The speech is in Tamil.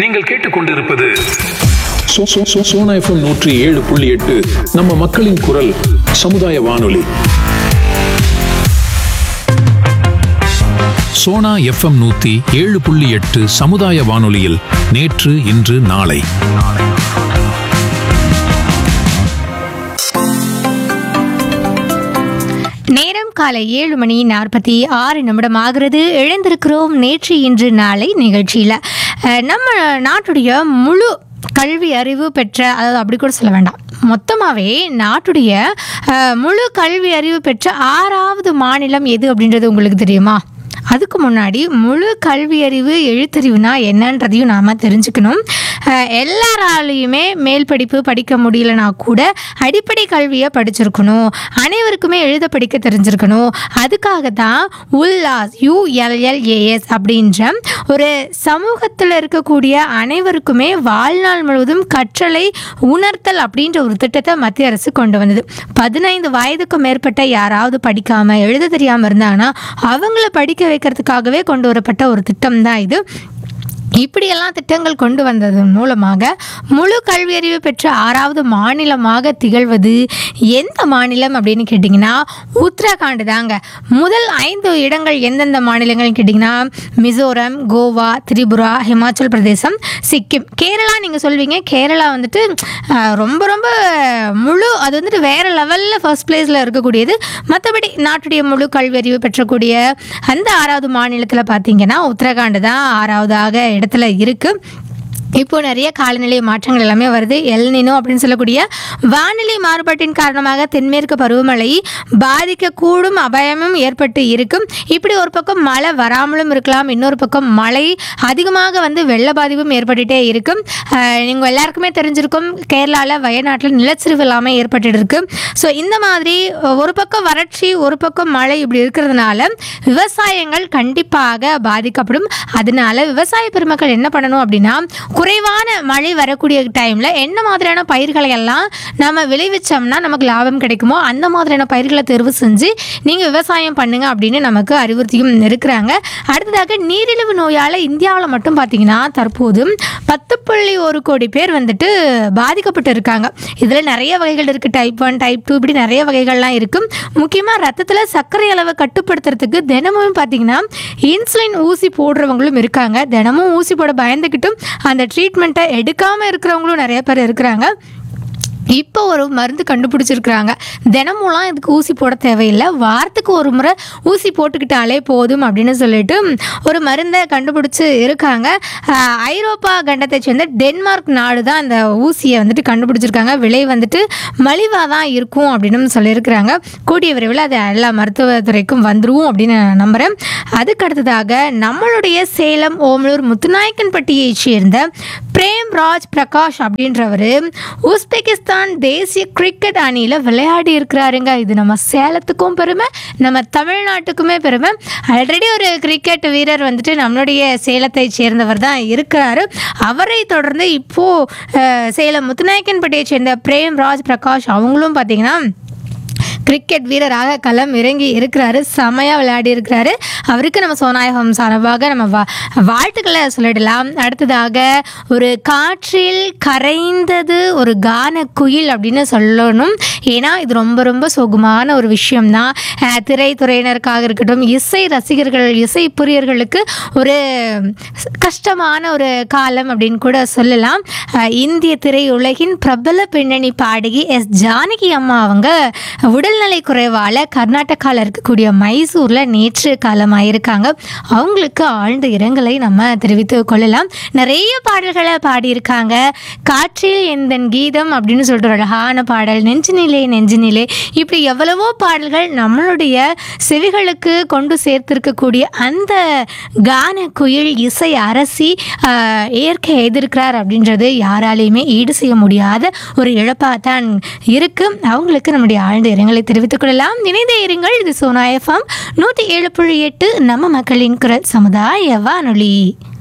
நீங்கள் கேட்டுக்கொண்டிருப்பது சோ- சோ- சோ- சோனா எஃப்எம் நூற்றி ஏழு புள்ளி எட்டு நம்ம மக்களின் குரல் சமுதாய வானொலி சோனா எஃப்எம் நூத்தி ஏழு புள்ளி எட்டு சமுதாய வானொலியில் நேற்று இன்று நாளை நேரம் காலை ஏழு மணி நாற்பத்தி ஆறு நிமிடம் ஆகிறது எழுந்திருக்கிறோம் நேற்று இன்று நாளை நிகழ்ச்சியில் அஹ், நம்ம நாட்டுடைய முழு கல்வி அறிவு பெற்ற அதாவது அப்படி கூட சொல்ல வேண்டாம் மொத்தமாகவே நாட்டுடைய அஹ், முழு கல்வி அறிவு பெற்ற ஆறாவது மாநிலம் எது அப்படின்றது உங்களுக்கு தெரியுமா அதுக்கு முன்னாடி முழு கல்வி அறிவு எழுத்தறிவுனா என்னன்றதையும் நாம் தெரிஞ்சுக்கணும் அஹ் எல்லாராலையுமே மேல் படிப்பு படிக்க முடியலனா கூட அடிப்படை கல்வியை படிச்சிருக்கணும் அனைவருக்குமே எழுத படிக்க தெரிஞ்சிருக்கணும் அதுக்காக தான் உல்லாஸ் யூஎல்எல்ஏஎஸ் அப்படின்ற ஒரு சமூகத்தில் இருக்கக்கூடிய அனைவருக்குமே வாழ்நாள் முழுவதும் கற்றலை உணர்த்தல் அப்படின்ற ஒரு திட்டத்தை மத்திய அரசு கொண்டு வந்தது பதினைந்து வயதுக்கும் மேற்பட்ட யாராவது படிக்காம எழுத தெரியாம இருந்தாங்கன்னா அவங்கள படிக்க வைக்கிறதுக்காகவே கொண்டு வரப்பட்ட ஒரு திட்டம் தான் இது இப்படியெல்லாம் திட்டங்கள் கொண்டு வந்ததன் மூலமாக முழு கல்வி அறிவு பெற்ற ஆறாவது மாநிலமாக திகழ்வது எந்த மாநிலம் அப்படின்னு கேட்டிங்கன்னா உத்தரகாண்ட் தாங்க முதல் ஐந்து இடங்கள் எந்தெந்த மாநிலங்கள்னு கேட்டிங்கன்னா மிசோரம் கோவா திரிபுரா ஹிமாச்சல் பிரதேசம் சிக்கிம் கேரளா நீங்கள் சொல்வீங்க கேரளா வந்துட்டு அஹ், ரொம்ப ரொம்ப முழு அது வந்துட்டு வேறு லெவலில் ஃபர்ஸ்ட் பிளேஸில் இருக்கக்கூடியது மற்றபடி நாட்டுடைய முழு கல்வி அறிவு பெற்றக்கூடிய அந்த ஆறாவது மாநிலத்தில் பார்த்தீங்கன்னா உத்தரகாண்ட் தான் ஆறாவதாக இடத்துல இருக்குது இப்போ நிறைய காலநிலை மாற்றங்கள் எல்லாமே வருது எல்னினோ அப்படின்னு சொல்லக்கூடிய வானிலை மாறுபாட்டின் காரணமாக தென்மேற்கு பருவமழை பாதிக்கக்கூடும் அபாயமும் ஏற்பட்டு இருக்கும் இப்படி ஒரு பக்கம் மழை வராமலும் இருக்கலாம் இன்னொரு பக்கம் மழை அதிகமாக வந்து வெள்ள பாதிப்பும் ஏற்பட்டுட்டே இருக்கும் நீங்கள் எல்லாருக்குமே தெரிஞ்சிருக்கும் கேரளாவில் வயநாட்டில் நிலச்சரிவு இல்லாமல் ஏற்பட்டு இருக்கு ஸோ இந்த மாதிரி ஒரு பக்கம் வறட்சி ஒரு பக்கம் மழை இப்படி இருக்கிறதுனால விவசாயங்கள் கண்டிப்பாக பாதிக்கப்படும் அதனால விவசாய பெருமக்கள் என்ன பண்ணணும் அப்படின்னா குறைவான மழை வரக்கூடிய டைமில் என்ன மாதிரியான பயிர்களை எல்லாம் நம்ம விளைவிச்சோம்னா நமக்கு லாபம் கிடைக்குமோ அந்த மாதிரியான பயிர்களை தேர்வு செஞ்சு நீங்கள் விவசாயம் பண்ணுங்க அப்படின்னு நமக்கு அறிவுறுத்தியும் இருக்கிறாங்க அடுத்ததாக நீரிழிவு நோயால் இந்தியாவில் மட்டும் பார்த்தீங்கன்னா தற்போது பத்து புள்ளி ஒரு கோடி பேர் வந்துட்டு பாதிக்கப்பட்டு இருக்காங்க இதில் நிறைய வகைகள் இருக்குது டைப் ஒன் டைப் டூ இப்படி நிறைய வகைகள்லாம் இருக்குது முக்கியமாக ரத்தத்தில் சர்க்கரை அளவை கட்டுப்படுத்துறதுக்கு தினமும் பார்த்தீங்கன்னா இன்சுலின் ஊசி போடுறவங்களும் இருக்காங்க தினமும் ஊசி போட பயந்துக்கிட்டும் அந்த ட்ரீட்மெண்ட்டை எடுக்காமல் இருக்கிறவங்களும் நிறைய பேர் இருக்கிறாங்க இப்போ ஒரு மருந்து கண்டுபிடிச்சிருக்கிறாங்க தினமும்லாம் இதுக்கு ஊசி போட தேவையில்லை வாரத்துக்கு ஒரு முறை ஊசி போட்டுக்கிட்டாலே போதும் அப்படின்னு சொல்லிட்டு ஒரு மருந்தை கண்டுபிடிச்சு இருக்காங்க ஆஹ் ஐரோப்பா கண்டத்தை சேர்ந்த டென்மார்க் நாடு தான் அந்த ஊசியை வந்துட்டு கண்டுபிடிச்சிருக்காங்க விலை வந்துட்டு மலிவாக தான் இருக்கும் அப்படின்னு சொல்லியிருக்கிறாங்க கூடிய விரைவில் அது எல்லா மருத்துவத்துறைக்கும் வந்துருவோம் அப்படின்னு நான் நம்புகிறேன் அதுக்கு அடுத்ததாக நம்மளுடைய சேலம் ஓமலூர் முத்துநாயக்கன்பட்டியை சேர்ந்த பிரேம் ராஜ் பிரகாஷ் அப்படின்றவர் உஸ்பெகிஸ்தான் தேசிய கிரிக்கெட் அணியில் விளையாடி இருக்கிறாருங்க இது நம்ம சேலத்துக்கும் பெருமை நம்ம தமிழ்நாட்டுக்குமே பெருமை ஆல்ரெடி ஒரு கிரிக்கெட் வீரர் வந்துட்டு நம்மளுடைய சேலத்தை சேர்ந்தவர் தான் இருக்கிறாரு அவரை தொடர்ந்து இப்போது சேலம் முத்துநாயக்கன்பட்டியை சேர்ந்த பிரேம் ராஜ் பிரகாஷ் அவங்களும் பார்த்தீங்கன்னா கிரிக்கெட் வீரராக களம் இறங்கி இருக்கிறாரு செமையாக விளையாடி இருக்கிறாரு அவருக்கு நம்ம சோநாயகம் சார்பாக நம்ம வா வாழ்த்துக்களை சொல்லிடலாம் அடுத்ததாக ஒரு காற்றில் கரைந்தது ஒரு கான குயில் அப்படின்னு சொல்லணும் ஏன்னா இது ரொம்ப ரொம்ப சுகமான ஒரு விஷயம்தான் அஹ், திரைத்துறையினருக்காக இருக்கட்டும் இசை ரசிகர்கள் இசை புரியர்களுக்கு ஒரு கஷ்டமான ஒரு காலம் அப்படின்னு கூட சொல்லலாம் அஹ், இந்திய திரையுலகின் பிரபல பின்னணி பாடகி எஸ் ஜானகி அம்மா அவங்க உடல்நலை குறைவால் கர்நாடகாவில் இருக்கக்கூடிய மைசூரில் நேற்று காலமாயிருக்காங்க அவங்களுக்கு ஆழ்ந்த இரங்கலை நம்ம தெரிவித்துக் கொள்ளலாம் நிறைய பாடல்களை பாடியிருக்காங்க காற்றில் எந்தன் கீதம் அப்படின்னு சொல்லிட்டு ஒரு அழகான பாடல் நெஞ்சினிலே நெஞ்சினிலே இப்படி எவ்வளவோ பாடல்கள் நம்மளுடைய செவிகளுக்கு கொண்டு சேர்த்திருக்கக்கூடிய அந்த கான குயில் இசை அரசி ஆஹ், இயற்கை எதிர்க்கிறார் அப்படின்றது யாராலையுமே ஈடு செய்ய முடியாத ஒரு இழப்பாக தான் இருக்கு அவங்களுக்கு நம்முடைய ஆழ்ந்த இரங்கலை தெரிவித்துக் கொள்ளலாம் இணைந்தே இருங்கள் இது சோனா எஃப்எம் நூற்றி ஏழு புள்ளி எட்டு நம்ம மக்களின் குரல் சமுதாய வானொலி